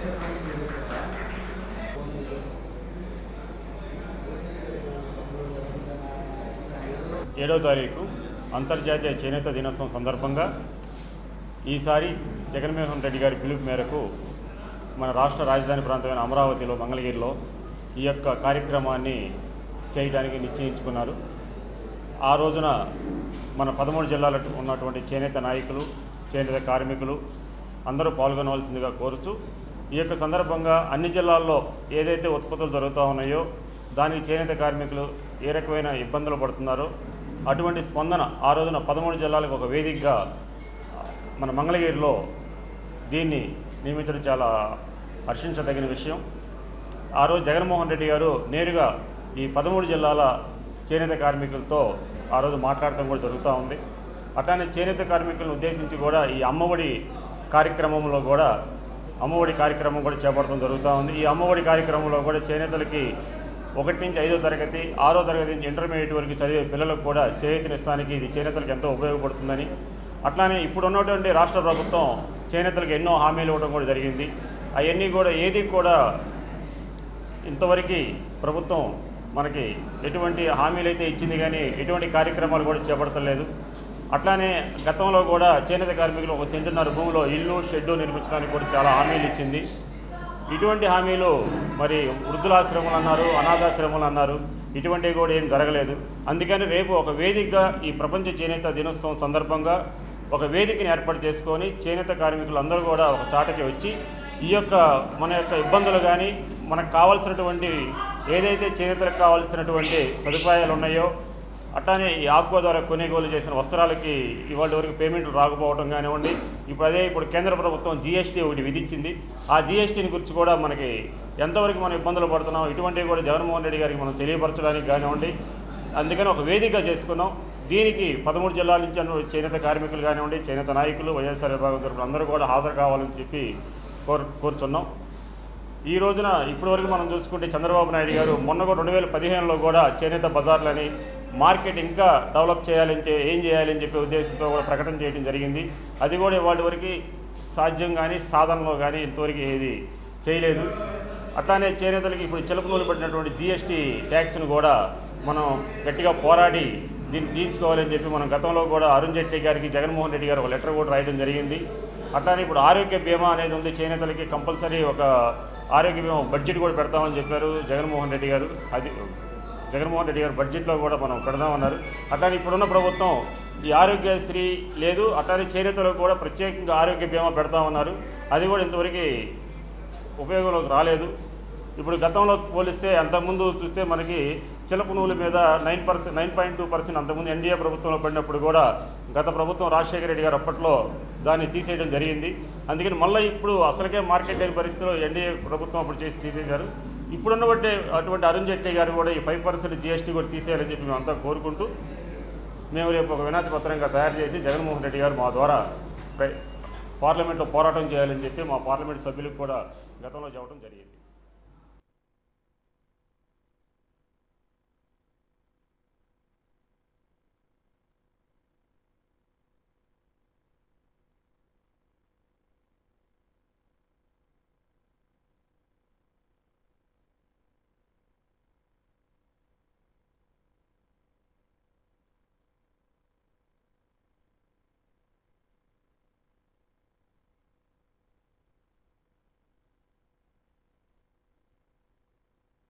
ఏడవ తారీఖు అంతర్జాతీయ చేనేత దినోత్సవం సందర్భంగా ఈసారి జగన్మోహన్ రెడ్డి గారి పిలుపు మేరకు మన రాష్ట్ర రాజధాని ప్రాంతమైన అమరావతిలో మంగళగిరిలో ఈ యొక్క కార్యక్రమాన్ని చేయడానికి నిశ్చయించుకున్నారు ఆ రోజున మన పదమూడు జిల్లాలకు ఉన్నటువంటి చేనేత నాయకులు చేనేత కార్మికులు అందరూ పాల్గొనవలసిందిగా కోరుతూ ఈ యొక్క సందర్భంగా అన్ని జిల్లాల్లో ఏదైతే ఉత్పత్తులు జరుగుతూ ఉన్నాయో దానికి చేనేత కార్మికులు ఏ రకమైన ఇబ్బందులు పడుతున్నారో అటువంటి స్పందన ఆ రోజున పదమూడు జిల్లాలకు ఒక వేదికగా మన మంగళగిరిలో దీన్ని నియమించడం చాలా హర్షించదగిన విషయం ఆ రోజు జగన్మోహన్ రెడ్డి గారు నేరుగా ఈ పదమూడు జిల్లాల చేనేత కార్మికులతో ఆ రోజు మాట్లాడటం కూడా జరుగుతూ ఉంది అట్లానే చేనేత కార్మికులను ఉద్దేశించి కూడా ఈ అమ్మఒడి కార్యక్రమంలో కూడా అమ్మఒడి కార్యక్రమం కూడా చేపడటం జరుగుతూ ఉంది ఈ అమ్మఒడి కార్యక్రమంలో కూడా చేనేతలకి ఒకటి నుంచి ఐదో తరగతి ఆరో తరగతి నుంచి ఇంటర్మీడియట్ వరకు చదివే పిల్లలకు కూడా చేయూతనిస్తానికి ఇది చేనేతలకు ఎంతో ఉపయోగపడుతుందని అట్లానే ఇప్పుడు ఉన్నటువంటి రాష్ట్ర ప్రభుత్వం చేనేతలకు ఎన్నో హామీలు ఇవ్వడం కూడా జరిగింది అవన్నీ కూడా ఏది కూడా ఇంతవరకు ప్రభుత్వం మనకి ఎటువంటి హామీలు అయితే ఇచ్చింది కానీ ఎటువంటి కార్యక్రమాలు కూడా చేపడతలేదు అట్లానే గతంలో కూడా చేనేత కార్మికులు ఒక సెంటున్నర భూమిలో ఇల్లు షెడ్డు నిర్మించడానికి కూడా చాలా హామీలు ఇచ్చింది ఇటువంటి హామీలు మరి వృద్ధులాశ్రమాలు అన్నారు అనాథాశ్రమాలు అన్నారు ఇటువంటివి కూడా ఏం జరగలేదు అందుకని రేపు ఒక వేదికగా ఈ ప్రపంచ చేనేత దినోత్సవం సందర్భంగా ఒక వేదికని ఏర్పాటు చేసుకొని చేనేత కార్మికులు అందరూ కూడా ఒక చాటకి వచ్చి ఈ యొక్క మన యొక్క ఇబ్బందులు కానీ మనకు కావాల్సినటువంటి ఏదైతే చేనేతలకు కావాల్సినటువంటి సదుపాయాలు ఉన్నాయో అట్లానే ఈ ఆప్కో ద్వారా కొనుగోలు చేసిన వస్త్రాలకి ఇవాళ వరకు పేమెంట్లు రాకపోవడం కానివ్వండి ఇప్పుడు అదే ఇప్పుడు కేంద్ర ప్రభుత్వం జీఎస్టీ ఒకటి విధించింది ఆ జీఎస్టీని గురించి కూడా మనకి ఎంతవరకు మనం ఇబ్బందులు పడుతున్నాం ఇటువంటివి కూడా జగన్మోహన్ రెడ్డి గారికి మనం తెలియపరచడానికి కానివ్వండి అందుకని ఒక వేదిక చేసుకున్నాం దీనికి పదమూడు జిల్లాల నుంచి అన్న చేనేత కార్మికులు కానివ్వండి చేనేత నాయకులు వైఎస్ఆర్ విభాగం తరపున అందరూ కూడా హాజరు కావాలని చెప్పి కోరు కోరుచున్నాం ఈ రోజున ఇప్పటివరకు మనం చూసుకుంటే చంద్రబాబు నాయుడు గారు మొన్న కూడా రెండు వేల పదిహేనులో కూడా చేనేత బజార్లని మార్కెట్ ఇంకా డెవలప్ చేయాలంటే ఏం చేయాలని చెప్పే ఉద్దేశంతో కూడా ప్రకటన చేయడం జరిగింది అది కూడా వాటి వరకు సాధ్యం కానీ సాధనలో కానీ ఇంతవరకు ఏది చేయలేదు అట్లానే చేనేతలకి ఇప్పుడు చిలపనూలు పడినటువంటి జిఎస్టీ ట్యాక్స్ను కూడా మనం గట్టిగా పోరాడి దీన్ని తీయించుకోవాలని చెప్పి మనం గతంలో కూడా అరుణ్ జైట్లీ గారికి జగన్మోహన్ రెడ్డి గారు ఒక లెటర్ కూడా రాయడం జరిగింది అట్లానే ఇప్పుడు ఆరోగ్య బీమా అనేది ఉంది చేనేతలకి కంపల్సరీ ఒక ఆరోగ్య బీమా బడ్జెట్ కూడా పెడతామని చెప్పారు జగన్మోహన్ రెడ్డి గారు అది జగన్మోహన్ రెడ్డి గారు బడ్జెట్లో కూడా మనం పెడదామన్నారు అట్లానే ఇప్పుడున్న ప్రభుత్వం ఈ ఆరోగ్యశ్రీ లేదు అట్లానే చేనేతలకు కూడా ప్రత్యేకంగా ఆరోగ్య బీమా పెడతామన్నారు అది కూడా ఇంతవరకు ఉపయోగంలోకి రాలేదు ఇప్పుడు గతంలో పోలిస్తే అంతకుముందు చూస్తే మనకి చిలపు నూలు మీద nine percent nine point two percent అంతకుముందు ఎన్డీఏ ప్రభుత్వంలో పడినప్పుడు కూడా గత ప్రభుత్వం రాజశేఖర రెడ్డి గారు అప్పట్లో దాన్ని తీసేయడం జరిగింది అందుకని మళ్ళీ ఇప్పుడు అసలుకే మార్కెట్ లేని పరిస్థితిలో ఎన్డీఏ ప్రభుత్వం అప్పుడు చేసి తీసేశారు ఇప్పుడున్న బట్టి అటువంటి అరుణ్ జైట్లీ గారు కూడా ఈ ఫైవ్ పర్సెంట్ జీఎస్టీ కూడా తీసేయాలని చెప్పి మేము అంతా కోరుకుంటూ మేము రేపు ఒక వినాతి పత్రంగా తయారు చేసి జగన్మోహన్ రెడ్డి గారు మా ద్వారా ప్ర- పార్లమెంట్లో పోరాటం చేయాలని చెప్పి మా పార్లమెంట్ సభ్యులకు కూడా గతంలో చెప్పడం జరిగింది